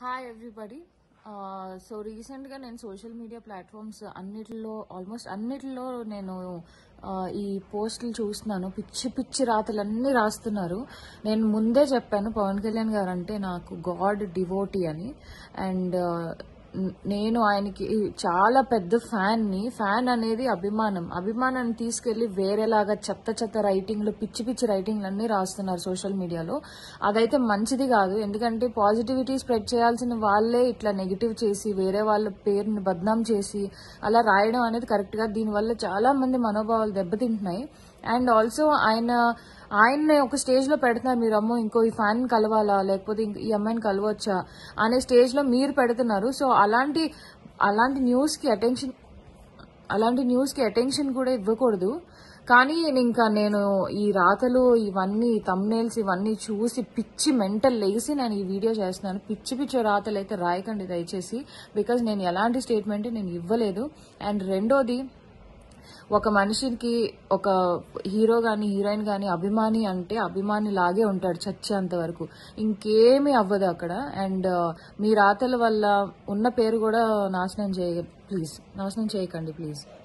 hi everybody so రీసెంట్గా నేను social media platforms అన్నిటిలో ఆల్మోస్ట్ అన్నిటిలో నేను uh, ఈ పోస్టులు చూస్తున్నాను పిచ్చి పిచ్చి రాతలన్నీ రాస్తున్నారు నేను ముందే చెప్పాను పవన్ కళ్యాణ్ గారు అంటే నాకు గాడ్ డివోటీ అని అండ్ నేను ఆయనకి చాలా పెద్ద ఫ్యాన్ ని ఫ్యాన్ అనేది అభిమానం అభిమానాన్ని తీసుకెళ్లి వేరేలాగా చెత్త చెత్త రైటింగ్లు పిచ్చి పిచ్చి రైటింగ్లు అన్ని రాస్తున్నారు సోషల్ మీడియాలో అదైతే మంచిది కాదు ఎందుకంటే పాజిటివిటీ స్ప్రెడ్ చేయాల్సిన వాళ్ళే ఇట్లా నెగిటివ్ చేసి వేరే వాళ్ళ పేరుని బద్నాం చేసి అలా రాయడం అనేది కరెక్ట్ గా దీనివల్ల చాలా మంది మనోభావాలు దెబ్బతింటున్నాయి అండ్ ఆల్సో ఆయన ఆయన్ని ఒక స్టేజ్ లో పెడుతున్నారు మీరు అమ్మో ఇంకో ఈ ఫ్యాన్ కలవాలా లేకపోతే ఇంక ఈ అమ్మాయిని కలవచ్చా అనే స్టేజ్ లో మీరు పెడుతున్నారు సో అలాంటి అలాంటి న్యూస్ కి అటెన్షన్ అలాంటి న్యూస్ కి అటెన్షన్ కూడా ఇవ్వకూడదు కానీ ఇంకా నేను ఈ రాతలు ఇవన్నీ తమ్నేల్స్ ఇవన్నీ చూసి పిచ్చి మెంటల్ లేసి నేను ఈ వీడియో చేస్తున్నాను పిచ్చి పిచ్చి రాతలు అయితే రాయకండి దయచేసి బికాజ్ నేను ఎలాంటి స్టేట్మెంట్ నేను ఇవ్వలేదు అండ్ రెండోది ఒక మనిషికి ఒక హీరో గాని హీరోయిన్ గాని అభిమాని అంటే అభిమాని లాగే ఉంటాడు చచ్చేంత వరకు ఇంకేమీ అవ్వదు అక్కడ అండ్ మీ రాతల వల్ల ఉన్న పేరు కూడా నాశనం చేయ ప్లీజ్ నాశనం చేయకండి ప్లీజ్